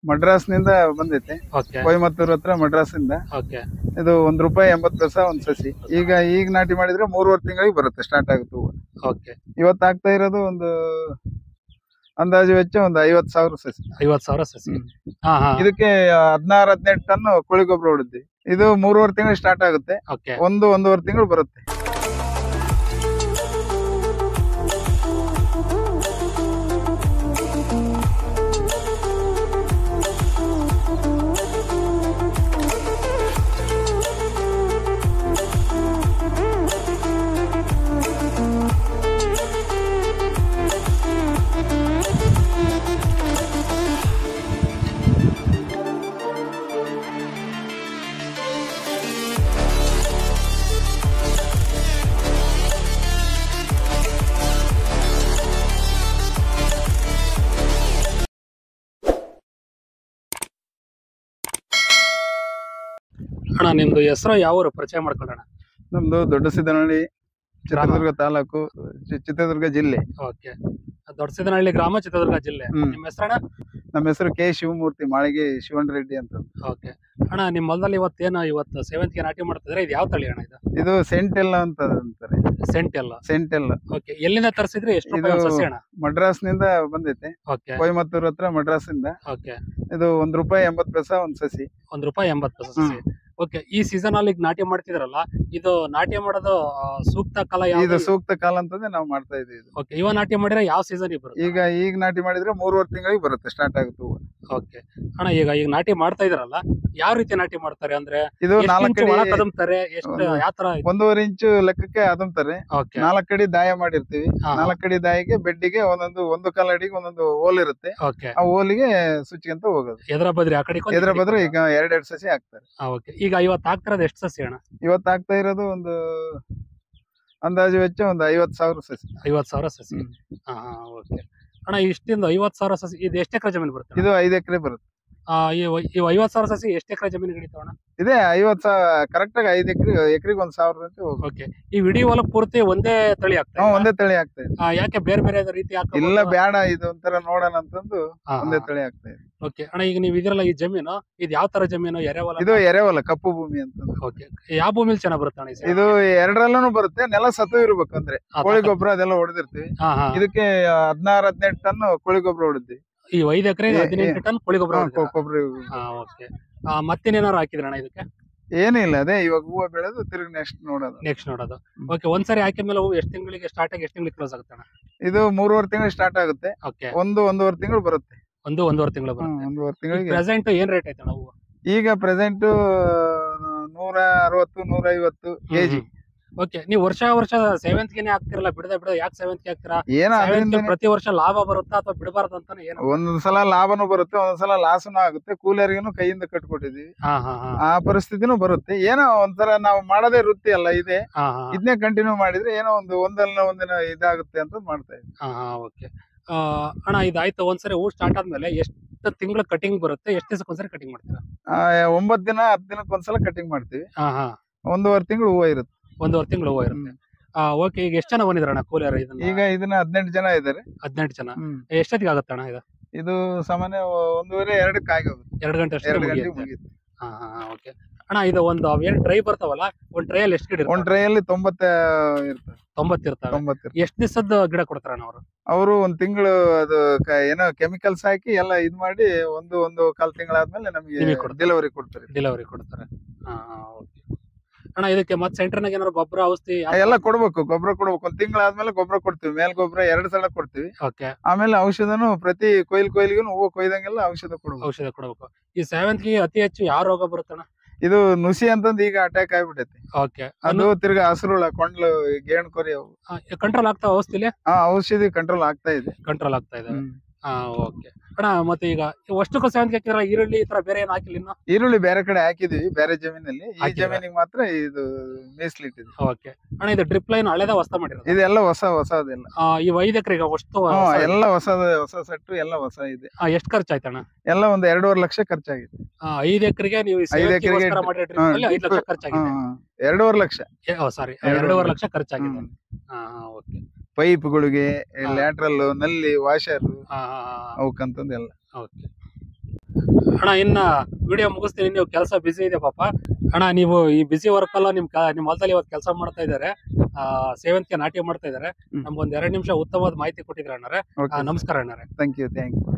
ಮಡ್ರಾಸ್ ನಿಂದ ಬಂದೈತೆ ಓಕೆ ಕೊಯಮತ್ತೂರ್ ಹತ್ರ ಮಡ್ರಾಸ್ ಇಂದ ಓಕೆ ಇದು ಒಂದ್ ರೂಪಾಯಿ ಎಂಬತ್ತು ಪೈಸಾ ಒಂದ್ ಸಸಿ ಈಗ ಈಗ ನಾಟಿ ಮಾಡಿದ್ರೆ ಮೂರುವರೆ ತಿಂಗಳಿಗೆ ಬರುತ್ತೆ ಸ್ಟಾರ್ಟ್ ಆಗುತ್ತೆ ಹೂವು ಓಕೆ ಇವತ್ತು ಆಗ್ತಾ ಇರೋದು ಒಂದು ಅಂದಾಜು ವೆಚ್ಚ ಒಂದು ಐವತ್ ಸಾವಿರ ಸಸಿ ಐವತ್ ಸಾವಿರ ಸಸಿ ಹ್ಮ್. ಹಾ ಹಾ ಇದಕ್ಕೆ ಹದಿನಾರು ಹದಿನೆಂಟು ಟನ್ ಕೋಳಿ ಗೊಬ್ಬರ ಹೊಡಿದ್ವಿ ಇದು ಮೂರುವರೆ ತಿಂಗಳು ಸ್ಟಾರ್ಟ್ ಆಗುತ್ತೆ ಓಕೆ ಒಂದು ಒಂದೂವರೆ ತಿಂಗಳು ಬರುತ್ತೆ ಅಣ್ಣ ನಿಮ್ದು ಹೆಸರು ಯಾವ ಊರು ಪರಿಚಯ ಮಾಡ್ಕೊಳ್ಳೋಣ ನಮ್ದು ದೊಡ್ಡ ಸಿದ್ದನಹಳ್ಳಿ ಚಿತ್ರದುರ್ಗ ತಾಲೂಕು ಚಿ- ಚಿತ್ರದುರ್ಗ ಜಿಲ್ಲೆ ಓಕೆ ದೊಡ್ಡಸಿದನಹಳ್ಳಿ ಗ್ರಾಮ ಚಿತ್ರದುರ್ಗ ಜಿಲ್ಲೆ ಹ್ಮ್. ನಿಮ್ಮ ಹೆಸರಣ್ಣ ನಮ್ಮ ಹೆಸರು ಕೆ ಶಿವಮೂರ್ತಿ ಮಾಳಿಗೆ ಶಿವಣ್ಣ ರೆಡ್ಡಿ ಅಂತ ಓಕೆ ಅಣ್ಣ ನಿಮ್ಮ ಹೊಲದಲ್ಲಿ ಇವತ್ತೇನು ಇವತ್ತು ಸೇವಂತಿಗೆ ನಾಟಿ ಮಾಡ್ತಿದ್ರೆ ಇದು ಯಾವ ತಳಿ ಅಣ್ಣ ಇದು ಇದು ಸೆಂಟೆಲ್ಲ ಅಂತ ಅಂತಾರೆ ಸೆಂಟ್ ಎಲ್ಲ ಸೆಂಟೆಲ್ಲ ಓಕೆ ಎಲ್ಲಿಂದ ತರಿಸಿದ್ರಿ ಎಷ್ಟು ರೂಪಾಯಿ ಇದು- ಒಂದ್ ಸಸಿ ಅಣ್ಣ ಮಡ್ರಾಸ್ ನಿಂದ ಬಂದೈತೆ ಓಕೆ ಕೊಯಮತ್ತೂರ್ ಹತ್ರ ಮಡ್ರಾಸ್ ಇಂದ ಓಕೆ ಇದು ಒಂದ್ ರೂಪಾಯಿ ಎಂಬತ್ತು ಪೈಸಾ ಒಂದ್ ಸಸಿ ಒಂದ್ ರೂಪಾಯಿ ಎಂಬತ್ತು ಪೈಸೆ ಸಸಿ ಓಕೆ ಈ ಸೀಸನ್ ಅಲ್ಲಿ ಈಗ ನಾಟಿ ಮಾಡ್ತಿದ್ರಲ್ಲ ಇದು ನಾಟಿ ಮಾಡೋದು ಆ, ಸೂಕ್ತ ಕಾಲ ಇದು ಯಾವ್ದು ಸೂಕ್ತ ಕಾಲ ಅಂತಂದ್ರೆ ನಾವು ಮಾಡ್ತಾ ಇದೀವಿ ಇದು. ಓಕೆ ಇವ ನಾಟಿ ಮಾಡಿದ್ರೆ ಯಾವ ಸೀಸನ್ ಬರುತ್ತೆ ಈಗ ಈಗ ನಾಟಿ ಮಾಡಿದ್ರೆ ಮೂರುವರೆ ತಿಂಗಳಿಗೆ ಬರುತ್ತೆ ಸ್ಟಾರ್ಟ್ ಆಗುತ್ತೆ ಹೂವು ಓಕೆ ಅಣ್ಣ ಈಗ ಈಗ ನಾಟಿ ಮಾಡ್ತಾ ಇದ್ರಲ್ಲ ಯಾವ ರೀತಿ ನಾಟಿ ಮಾಡ್ತಾರೆ ಅಂದ್ರೆ ಇದು ಎಷ್ಟು ನಾಲ್ಕು ಇಂಚು ಒಳ ಅಡಿ ಕದಮ್ತಾರೆ ಎಷ್ಟು ಒಂದು- ಯಾವ ತರ ಒಂದೂವರೆ ಇಂಚು ಲೆಕ್ಕಕ್ಕೆ ಅದಂತಾರೆ ಓಕೆ ನಾಲ್ಕು ಅಡಿ ದಾಯ ಮಾಡಿರ್ತೀವಿ ಹಾ, ಹಾ. ನಾಲ್ಕು ಅಡಿ ದಾಯಿಗೆ ಬೆಡ್ಡಿಗೆ ಒಂದೊಂದು ಒಂದು ಕಾಲ ಅಡಿಗೆ ಒಂದೊಂದು ಹೋಲ್ ಇರುತ್ತೆ ಓಕೆ ಆ ಹೋಲಿಗೆ ಸುಚ್ಕೊಂತ ಹೋಗೋದು ಎದ್ರ ಬದ್ರಿ ಆ ಕಡೆ ಎದ್ರ ಬದ್ರೆ ಈಗ ಎರಡೆರಡು ಸಸಿ ಹಾಕ್ತಾರೆ ಓಕೆ ಈಗ ಇವತ್ತು ಆಗ್ತಿರೋದು ಎಷ್ಟು ಸಸಿ ಅಣ್ಣ ಇವತ್ತು ಆಗ್ತಾ ಇರೋದು ಒಂದು ಅಂದಾಜು ವೆಚ್ಚ ಒಂದು ಐವತ್ ಸಾವಿರ ಸಸಿ ಐವತ್ ಸಾವಿರ ಸಸಿ ಹ್ಮ್. ಹಾ ಹಾ ಓಕೆ ಅಣ್ಣ ಇಷ್ಟಿಂದ ಐವತ್ ಸಾವಿರ ಸಸಿ ಇದು ಎಷ್ಟು ಎಕರೆ ಜಮೀನು ಬರುತ್ತೆ ಇದು ಐದು ಎಕರೆ ಬರುತ್ತೆ ಆ, ಇವ್ ಇವ್ ಐವತ್ ಸಾವಿರ ಸಸಿ ಎಷ್ಟು ಎಕರೆ ಜಮೀನು ಹಿಡಿತಾವಣ್ಣ ಇದೇ ಐವತ್ ಸಾವಿರ ಕರೆಕ್ಟ್ ಆಗಿ ಐದು ಎಕರೆ ಎಕರೆಗೆ ಒಂದ್ ಸಾವಿರದಂತೆ ಹೋಗುತ್ತೆ ಓಕೆ ಈ ವಿಡಿ ಹೊಲ ಪೂರ್ತಿ ಒಂದೇ ತಳಿ ಆಗ್ತಾ ಹ್ಮ್, ಒಂದೇ ತಳಿ ಆಗ್ತಾ ಇದೆ ಆ, ಯಾಕೆ ಬೇರೆ ಬೇರೆ ರೀತಿ ಇಲ್ಲ ಬೇಡ ಇದು ಒಂಥರ ನೋಡೋಣ ಅಂತಂದು ಒಂದೇ ತಳಿ ಆಗ್ತಾ ಇದೆ ಓಕೆ ಅಣ್ಣ ಈಗ ನೀವು ಇದಿರಲ್ಲ ಈ ಜಮೀನು ಇದು ಯಾವ ತರ ಜಮೀನು ಎರೆಹೊಲ ಇದು ಎರೆಹೊಲ ಕಪ್ಪು ಭೂಮಿ ಅಂತ ಓಕೆ ಯಾವ ಭೂಮಿಲಿ ಚೆನ್ನಾಗ್ ಬರುತ್ತೆ ಅಣ್ಣ ಈ ಸಸಿ? ಇದು ಎರಡರಲ್ಲೂ ಬರುತ್ತೆ ನೆಲ ಸತು ಇರ್ಬೇಕು ಅಂದ್ರೆ ಆ, ಕೋಳಿ ಗೊಬ್ಬರ ಅದೆಲ್ಲ ಹೊಡೆದಿರ್ತೀವಿ ಹಾ ಹಾ ಇದಕ್ಕೆ ಹದಿನಾರು ಹದಿನೆಂಟು ಟನ್ ಕೋಳಿ ಗೊಬ್ಬರ ಹೊಡೆದ್ವಿ ಈ ಐದು ಎಕರೆ ಏ- ಹದಿನೆಂಟು ಟನ್ ಕೋಳಿ ಗೊಬ್ಬರ ಕೊಬ್ಬರಿ ಹಾ ಓಕೆ ಮತ್ತೇನೇನಾರು ಹಾಕಿದ್ರಣ್ಣ ಇದಕ್ಕೆ ಏನಿಲ್ಲ ಅದೇ ಇವಾಗ ಹೂವು ಬೆಳೆದು ತಿರುಗಿ ನೆಕ್ಸ್ಟ್ ನೋಡೋದು ನೆಕ್ಸ್ಟ್ ನೋಡೋದು ಹ್ಮ್. ಓಕೆ ಒಂದ್ಸರಿ ಹಾಕಿದ್ಮೇಲೆ ಹೂವು ಎಷ್ಟು ತಿಂಗಳಿಗೆ ಸ್ಟಾರ್ಟ್ ಆಗಿ ಎಷ್ಟು ತಿಂಗಳಿಗೆ ಕ್ಲೋಸ್ ಆಗುತ್ತೆ ಅಣ್ಣ ಇದು ಮೂರುವರೆ ತಿಂಗಳು ಸ್ಟಾರ್ಟ್ ಆಗುತ್ತೆ ಓಕೆ ಒಂದು ಒಂದೂವರೆ ತಿಂಗಳು ಬರುತ್ತೆ ಒಂದು ಒಂದೂವರೆ ತಿಂಗಳು ಹ್ಮ್, ಬರುತ್ತೆ ಒಂದೂವರೆ ತಿಂಗಳಿಗೆ ಪ್ರೆಸೆಂಟ್ ಏನ್ ರೇಟ್ ಐತೆ ಅಣ್ಣ ಹೂವು ಈಗ ಪ್ರೆಸೆಂಟ್ ನೂರ ಅರವತ್ತು ನೂರ ಐವತ್ತು ಕೆಜಿ ಓಕೆ ನೀವು ವರ್ಷ ವರ್ಷ ಸೇವಂತಿಗೆನೆ ಹಾಕ್ತಿರಲ್ಲ ಬಿಡದ ಬಿಡದ ಯಾಕೆ ಸೇವಂತಿಗೆ ಹಾಕ್ತೀರಾ ಏನೋ ಅದರಿಂದ ಸೇವಂತಿಗೆ ಪ್ರತಿ ವರ್ಷ ಲಾಭ ಬರುತ್ತಾ ಅಥವಾ ಬಿಡಬಾರ್ದು ಅಂತಾನೆ ಏನು ಒಂದೊಂದ್ ಸಲ ಲಾಭನೂ ಬರುತ್ತೆ ಒಂದೊಂದ್ ಸಲ ಲಾಸನು ಆಗುತ್ತೆ ಕೂಲಿಯರ್ಗೂ ಕೈಯಿಂದ ಕಟ್ಕೊಟ್ಟಿದೀವಿ ಹಾ ಹಾ ಹಾ ಆ ಪರಿಸ್ಥಿತಿನೂ ಬರುತ್ತೆ ಏನೋ ಒಂಥರ ನಾವು ಮಾಡೋದೇ ವೃತ್ತಿ ಅಲ್ಲ ಇದೆ ಹಾ ಹಾ ಇದನ್ನೇ ಕಂಟಿನ್ಯೂ ಮಾಡಿದ್ರೆ ಏನೋ ಒಂದು ಒಂದಲ್ಲ ಒಂದಿನ ಇದಾಗುತ್ತೆ ಅಂತ ಮಾಡ್ತಾ ಇದ್ವಿ ಹಾ ಹಾ ಓಕೆ ಅಣ್ಣ ಇದಾಯ್ತು ಒಂದ್ಸರಿ ಹೂ ಸ್ಟಾರ್ಟ್ ಆದ್ಮೇಲೆ ಎಷ್ಟು ತಿಂಗಳ ಕಟಿಂಗ್ ಬರುತ್ತೆ ಎಷ್ಟು ದಿವಸಕ್ಕೆ ಒಂದ್ಸರಿ ಕಟಿಂಗ್ ಮಾಡ್ತೀರಾ ಆ, ಒಂಬತ್ ದಿನ ಹತ್ತು ದಿನಕ್ಕೆ ಒಂದ್ಸಲ ಕಟಿಂಗ್ ಮಾಡ್ತೀವಿ ಹಾ ಹಾ ಒಂದೂವರೆ ತಿಂಗಳು ಹೂವು ಇರುತ್ತೆ ಒಂದೂವರೆ ತಿಂಗಳು ಹೂವು ಇರುತ್ತೆ ಓಕೆ ಈಗ ಎಷ್ಟು ಜನ ಬಂದಿದ್ರಣ್ಣ ಕೂಲಿಯರ್ ಇದನ್ನ ಈಗ ಇದನ್ನ ಹದಿನೆಂಟು ಜನ ಇದ್ದಾರೆ ಹದಿನೆಂಟು ಜನ ಹ್ಮ್. ಎಷ್ಟೊತ್ತಿಗೆ ಆಗುತ್ತೆ ಅಣ್ಣ ಇದು ಇದು ಸಾಮಾನ್ಯ ಒಂದೂವರೆ ಎರಡಕ್ಕೆ ಆಗಿ ಹೋಗುತ್ತೆ ಎರಡು ಗಂಟೆ ಅಷ್ಟೇ ಎರಡು ಗಂಟೆ ಮುಗಿಯುತ್ತೆ ಮುಗಿಯುತ್ತೆ ಹಾ ಹಾ ಓಕೆ ಅಣ್ಣ ಇದು ಒಂದು ಅವೇನ್ ಟ್ರೈ ಬರ್ತಾವಲ್ಲ ಒಂದ್ ಟ್ರೈಯಲ್ಲಿ ಎಷ್ಟು ಗಿಡ ಒಂದ್ ಟ್ರೈಯಲ್ಲಿ ತೊಂಬತ್ತ ಇರ್ತದೆ ತೊಂಬತ್ತು ಇರ್ತವೆ ತೊಂಬತ್ತು ಎಷ್ಟು ದಿವಸದ ಗಿಡ ಕೊಡ್ತಾರಣ್ಣ ಅವರು ಅವರು ಒಂದ್ ತಿಂಗಳು ಅದು ಕ- ಏನೋ ಕೆಮಿಕಲ್ಸ್ ಹಾಕಿ ಎಲ್ಲ ಇದ್ ಮಾಡಿ ಒಂದು ಒಂದು ಕಾಲ್ ತಿಂಗಳಾದ್ಮೇಲೆ ನಮಗೆ ನಿಮಗೆ ಕೊಡ್ತಾರೆ. ಡೆಲಿವರಿ ಕೊಡ್ತಾರೆ ಡೆಲಿವರಿ ಕೊಡ್ತಾರೆ ಹಾ ಓಕೆ ಅಣ್ಣ ಇದಕ್ಕೆ ಮತ್ತೆ ಸೆಂಟರ್ನಾಗ ಏನಾದ್ರು ಗೊಬ್ಬರ ಔಷಧಿ ಎಲ್ಲ ಕೊಡ್ಬೇಕು ಗೊಬ್ಬರ ಕೊಡ್ಬೇಕು ಒಂದ್ ತಿಂಗಳಾದ್ಮೇಲೆ ಗೊಬ್ಬರ ಕೊಡ್ತೀವಿ ಮೇಲ್ ಗೊಬ್ಬರ ಎರಡ್ ಸಲ ಕೊಡ್ತೀವಿ ಓಕೆ ಆಮೇಲೆ ಔಷಧನು ಪ್ರತಿ ಕೊಯ್ಲ್ ಕೊಯ್ಲಿಗೂ ಹೂವು ಕೊಯ್ದಂಗೆಲ್ಲ ಔಷಧ ಕೊಡ್ಬೇಕು ಔಷಧ ಕೊಡಬೇಕು ಈ ಸೇವಂತಿಗೆ ಅತಿ ಹೆಚ್ಚು ಯಾವ ರೋಗ ಬರುತ್ತಣ್ಣ ಇದು ನುಸಿ ಅಂತಂದ್ ಈಗ ಅಟ್ಯಾಕ್ ಆಗ್ಬಿಟ್ಟೈತಿ ಓಕೆ ಅದು ತಿರ್ಗಾ ಹಸುರುಳ ಕೊಂಡ್ಲು ಗೇಣ್ ಕೊರಿ ಅವು ಕಂಟ್ರೋಲ್ ಆಗ್ತಾವ ಔಷಧಿಲಿ ಆ ಔಷಧಿ ಕಂಟ್ರೋಲ್ ಆಗ್ತಾ ಇದೆ ಕಂಟ್ರೋಲ್ ಆಗ್ತಾ ಇದೆ ಹ್ಮ್. ಹಾ ಓಕೆ ಅಣ್ಣ ಮತ್ತೆ ಈಗ ಅಷ್ಟಕ್ಕೂ ಸೇವಂತಿಗೆ ಹಾಕಿದ್ರ ಈರುಳ್ಳಿ ಈ ತರ ಬೇರೆ ಏನು ಹಾಕಿಲ್ಲ ಇನ್ನು ಈರುಳ್ಳಿ ಬೇರೆ ಕಡೆ ಹಾಕಿದೀವಿ ಬೇರೆ ಜಮೀನಲ್ಲಿ ಈ ಹಾಕಿದ್ದೀರಾ? ಜಮೀನಿಗೆ ಮಾತ್ರ ಇದು ಮೀಸಲಿಟ್ಟಿದ್ವಿ ಓಕೆ ಅಣ್ಣ ಇದು ಡ್ರಿಪ್ ಲೈನ್ ಹಳೆದ ಹೊಸ ಮಾಡಿರೋದು ಇದೆಲ್ಲ ಹೊಸ ಹೊಸದೆಲ್ಲ ಆ, ಈ ಐದು ಎಕರೆಗೆ ಅಷ್ಟು ಹ್ಮ್ ಎಲ್ಲ ಹೊಸದ ಹೊಸ ಸೆಟ್ಟು ಎಲ್ಲ ಹೊಸ ಇದೆ ಎಷ್ಟು ಖರ್ಚಾಯ್ತಣ್ಣ ಎಲ್ಲ ಒಂದ್ ಎರಡೂವರೆ ಲಕ್ಷ ಖರ್ಚಾಗಿದೆ ಆ, ಐದು ಎಕರೆಗೆ ನೀವು ಈ ಐದು ಎಕರೆಗೆ ಸೇವಂತಿಗೆಗೋಸ್ಕರ ಮಾಡಿರೋ drip ಅಲ್ಲಿ ಐದು ಲಕ್ಷ ಖರ್ಚಾಗಿದೆ ಹ್ಮ್, ಎರಡೂವರೆ ಲಕ್ಷ ಸಾರಿ ಎರಡೂವರೆ ಎರಡೂವರೆ ಲಕ್ಷ ಖರ್ಚಾಗಿದೆ ಹ್ಮ್. ಹಾ ಓಕೆ ಪೈಪ್ಗಳಿಗೆ ಹಾ. ಲ್ಯಾಟ್ರಲ್ ನಲ್ಲಿ ವಾಷರ್ ಹಾ ಅವಕ್ಕಂತಂದು ಎಲ್ಲ ಓಕೆ ಅಣ್ಣ ಇನ್ನ ವಿಡಿಯೋ ಮುಗಿಸ್ತೀನಿ ನೀವು ಕೆಲಸ ಬಿಸಿ ಇದೆ ಪಾಪ ಅಣ್ಣ ನೀವು ಈ ಬಿಸಿ ವರ್ಕ್ ಅಲ್ಲ ನಿಮ್ ಕ- ನಿಮ್ ಹೊಲದಲ್ಲಿ ಇವತ್ತು ಕೆಲಸ ಮಾಡ್ತಾ ಇದ್ದಾರೆ ಆ, ಸೇವಂತಿಗೆ ನಾಟಿ ಮಾಡ್ತಾ ಇದ್ದಾರೆ ಹ್ಮ್. ನಮ್ಗೊಂದ್ ಎರಡ್ ನಿಮಿಷ ಉತ್ತಮವಾದ ಮಾಹಿತಿ ಕೊಟ್ಟಿದ್ರೆ ಅಣ್ಣರೇ ಓಕೆ ನಮಸ್ಕಾರ ಅಣ್ಣರೇ ಥ್ಯಾಂಕ್ ಯು ಥ್ಯಾಂಕ್ ಯು